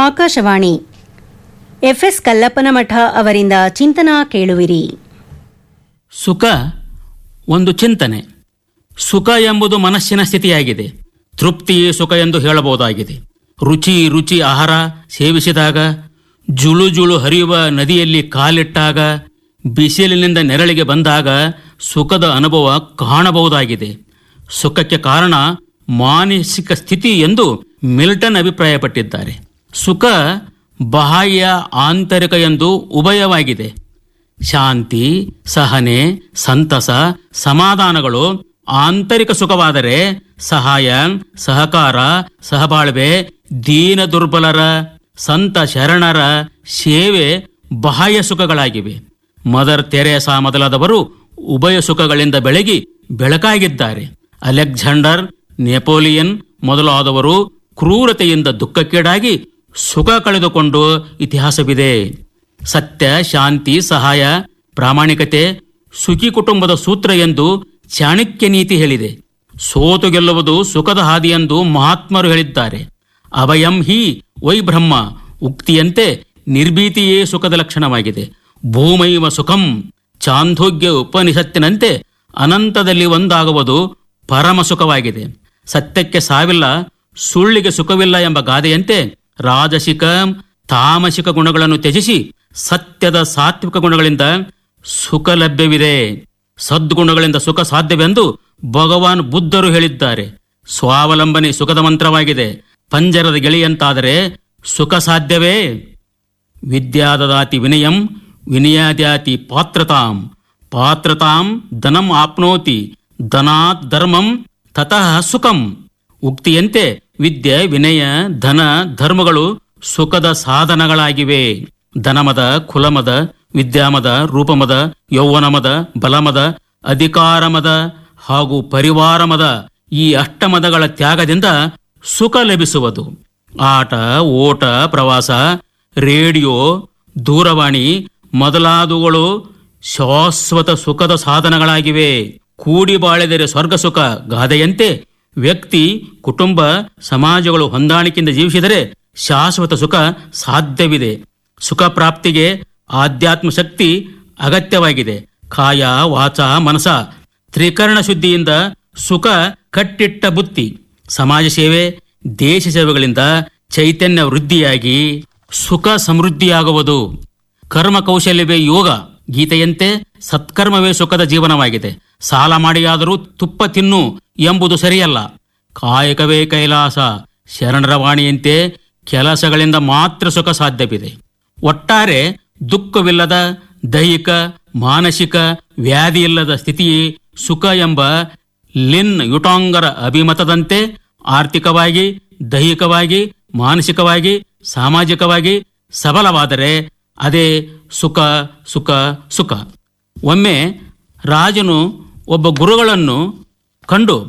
Akashvani FS ಕಲ್ಲಪ್ಪನಮಠ ಅವರಿಂದ ಚಿಂತನ ಕೇಳುವಿರಿ ಸುಖ ಒಂದು ಚಿಂತನೆ ಸುಖ ಎಂಬುದು ಮನಸ್ಸಿನ ಸ್ಥಿತಿಯಾಗಿದೆ ತೃಪ್ತಿಯೇ ಸುಖ ಎಂದು ಹೇಳಬಹುದಾಗಿದೆ ರುಚಿ ರುಚಿ ಆಹಾರ ಸೇವಿಸಿದಾಗ ಜುಳು ಜುಳು ಹರಿಯುವ ನದಿಯಲ್ಲಿ ಕಾಲಿಟ್ಟಾಗ ಬಿಸಿಲಿನಿಂದ ನೆರಳಿಗೆ ಬಂದಾಗ ಸುಖದ ಅನುಭವ ಕಾಣಬಹುದಾಗಿದೆ ಸುಖಕ್ಕೆ ಕಾರಣ ಮಾನಸಿಕ ಸ್ಥಿತಿ ಎಂದು ಮಿಲ್ಟನ್ ಅಭಿಪ್ರಾಯಪಟ್ಟಿದ್ದಾರೆ ಸುಖ ಬಾಹ್ಯ ಆಂತರಿಕ ಎಂದು ಉಭಯವಾಗಿದೆ ಶಾಂತಿ ಸಹನೆ ಸಂತಸ ಸಮಾಧಾನಗಳು ಆಂತರಿಕ ಸುಖವಾದರೆ ಸಹಾಯ ಸಹಕಾರ ಸಹಬಾಳ್ವೆ ದೀನ ದುರ್ಬಲರ ಸಂತ ಶರಣರ ಸೇವೆ ಬಾಹ್ಯ ಸುಖಗಳಾಗಿವೆ ಮದರ್ ತೆರೇಸಾ ಮೊದಲಾದವರು ಉಭಯ ಸುಖಗಳಿಂದ ಬೆಳಗಿ ಬೆಳಕಾಗಿದ್ದಾರೆ ಅಲೆಕ್ಸಾಂಡರ್ ನೆಪೋಲಿಯನ್ ಮೊದಲಾದವರು ಕ್ರೂರತೆಯಿಂದ ದುಃಖಕ್ಕೀಡಾಗಿ ಸುಖ ಕಳೆದುಕೊಂಡು ಇತಿಹಾಸವಿದೆ ಸತ್ಯ ಶಾಂತಿ ಸಹಾಯ ಪ್ರಾಮಾಣಿಕತೆ ಸುಖಿ ಕುಟುಂಬದ ಸೂತ್ರ ಎಂದು ಚಾಣಕ್ಯ ನೀತಿ ಹೇಳಿದೆ ಸೋತು ಗೆಲ್ಲುವುದು ಸುಖದ ಹಾದಿ ಎಂದು ಮಹಾತ್ಮರು ಹೇಳಿದ್ದಾರೆ ಅಭಯಂ ಹಿ ವೈ ಬ್ರಹ್ಮ ಉಕ್ತಿಯಂತೆ ನಿರ್ಭೀತಿಯೇ ಸುಖದ ಲಕ್ಷಣವಾಗಿದೆ ಭೂಮೈವ ಸುಖಂ ಚಾಂದೋಗ್ಯ ಉಪನಿಷತ್ತಿನಂತೆ ಅನಂತದಲ್ಲಿ ಒಂದಾಗುವುದು ಪರಮ ಸುಖವಾಗಿದೆ ಸತ್ಯಕ್ಕೆ ಸಾವಿಲ್ಲ ಸುಳ್ಳಿಗೆ ಸುಖವಿಲ್ಲ ಎಂಬ ಗಾದೆಯಂತೆ ರಾಜಸಿಕ ತಾಮಸಿಕ ಗುಣಗಳನ್ನು ತ್ಯಜಿಸಿ ಸತ್ಯದ ಸಾತ್ವಿಕ ಗುಣಗಳಿಂದ ಸುಖ ಲಭ್ಯವಿದೆ ಸದ್ಗುಣಗಳಿಂದ ಸುಖ ಸಾಧ್ಯವೆಂದು ಭಗವಾನ್ ಬುದ್ಧರು ಹೇಳಿದ್ದಾರೆ ಸ್ವಾವಲಂಬನೆ ಸುಖದ ಮಂತ್ರವಾಗಿದೆ ಪಂಜರದ ಗೆಳೆಯಂತಾದರೆ ಸುಖ ಸಾಧ್ಯವೇ ವಿದ್ಯಾದದಾತಿ ವಿನಯಂ ವಿನಯಾದ್ಯಾತಿ ಪಾತ್ರತಾಂ ಪಾತ್ರತಾಂ ಧನಂ ಆಪ್ನೋತಿ ಧನಾತ್ ಧರ್ಮಂ ತತಃ ಸುಖಂ ಉಕ್ತಿಯಂತೆ ವಿದ್ಯೆ ವಿನಯ ಧನ ಧರ್ಮಗಳು ಸುಖದ ಸಾಧನಗಳಾಗಿವೆ ಧನಮದ ಕುಲಮದ ವಿದ್ಯಾಮದ ರೂಪಮದ ಯೌವನಮದ ಬಲಮದ ಅಧಿಕಾರಮದ ಹಾಗೂ ಪರಿವಾರಮದ ಈ ಅಷ್ಟಮದಗಳ ತ್ಯಾಗದಿಂದ ಸುಖ ಲಭಿಸುವುದು ಆಟ ಓಟ ಪ್ರವಾಸ ರೇಡಿಯೋ ದೂರವಾಣಿ ಮೊದಲಾದವುಗಳು ಶಾಶ್ವತ ಸುಖದ ಸಾಧನಗಳಾಗಿವೆ ಕೂಡಿ ಬಾಳಿದರೆ ಸ್ವರ್ಗ ಸುಖ ಗಾದೆಯಂತೆ ವ್ಯಕ್ತಿ ಕುಟುಂಬ ಸಮಾಜಗಳು ಹೊಂದಾಣಿಕೆಯಿಂದ ಜೀವಿಸಿದರೆ ಶಾಶ್ವತ ಸುಖ ಸಾಧ್ಯವಿದೆ ಸುಖ ಪ್ರಾಪ್ತಿಗೆ ಆಧ್ಯಾತ್ಮ ಶಕ್ತಿ ಅಗತ್ಯವಾಗಿದೆ ಕಾಯ ವಾಚ ಮನಸ ತ್ರಿಕರಣ ಶುದ್ಧಿಯಿಂದ ಸುಖ ಕಟ್ಟಿಟ್ಟ ಬುತ್ತಿ ಸಮಾಜ ಸೇವೆ ದೇಶ ಸೇವೆಗಳಿಂದ ಚೈತನ್ಯ ವೃದ್ಧಿಯಾಗಿ ಸುಖ ಸಮೃದ್ಧಿಯಾಗುವುದು ಕರ್ಮ ಕೌಶಲ್ಯವೇ ಯೋಗ ಗೀತೆಯಂತೆ ಸತ್ಕರ್ಮವೇ ಸುಖದ ಜೀವನವಾಗಿದೆ ಸಾಲ ಮಾಡಿಯಾದರೂ ತುಪ್ಪ ತಿನ್ನು ಎಂಬುದು ಸರಿಯಲ್ಲ ಕಾಯಕವೇ ಕೈಲಾಸ ಶರಣರ ವಾಣಿಯಂತೆ ಕೆಲಸಗಳಿಂದ ಮಾತ್ರ ಸುಖ ಸಾಧ್ಯವಿದೆ ಒಟ್ಟಾರೆ ದುಃಖವಿಲ್ಲದ ದೈಹಿಕ ಮಾನಸಿಕ ವ್ಯಾಧಿ ಇಲ್ಲದ ಸ್ಥಿತಿಯೇ ಸುಖ ಎಂಬ ಲಿನ್ ಯುಟಾಂಗರ ಅಭಿಮತದಂತೆ ಆರ್ಥಿಕವಾಗಿ ದೈಹಿಕವಾಗಿ ಮಾನಸಿಕವಾಗಿ ಸಾಮಾಜಿಕವಾಗಿ ಸಬಲವಾದರೆ ಅದೇ ಸುಖ ಸುಖ ಸುಖ ಒಮ್ಮೆ ರಾಜನು ಒಬ್ಬ ಗುರುಗಳನ್ನು ಕಂಡು